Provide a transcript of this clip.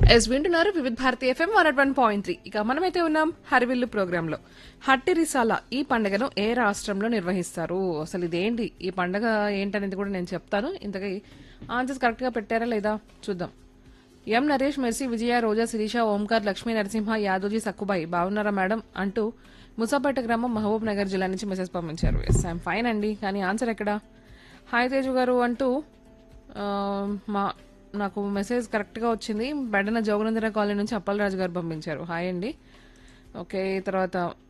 yes వింటున్నారు Vividh Bharati FM one one point three ఇక మనమైతే ఉన్నాం హరివిల్లు ప్రోగ్రామ్ లో హట్టి రిసాల ఈ పండుగను ఏ రాష్ట్రంలో నిర్వహిస్తారు అసలు ఇదేంటి ఈ పండుగ ఏంటనేది కూడా నేను చెప్తాను ఇంతకీ ఆన్సర్స్ కరెక్ట్ గా పెట్టారా లేదా చూద్దాం ఎం నరేష్ మెర్సీ విజయ రోజా శిరీష ఓంకార్ లక్ష్మీ నరసింహ యాదోజీ సక్కుబాయి బాగున్నారా మేడం అంటూ ముసాపేట గ్రామం మహబూబ్ నగర్ జిల్లా నుంచి మెసేజ్ పంపించారు ఎస్ ఐఎమ్ ఫైన్ అండి కానీ ఆన్సర్ ఎక్కడా హాయ్ తేజు గారు అంటూ ఆ, మా నాకు మెసేజ్ కరెక్ట్గా వచ్చింది బెడన జోగనందన కాలనీ నుంచి అప్పలరాజు గారు పంపించారు హాయ్ అండి ఓకే తర్వాత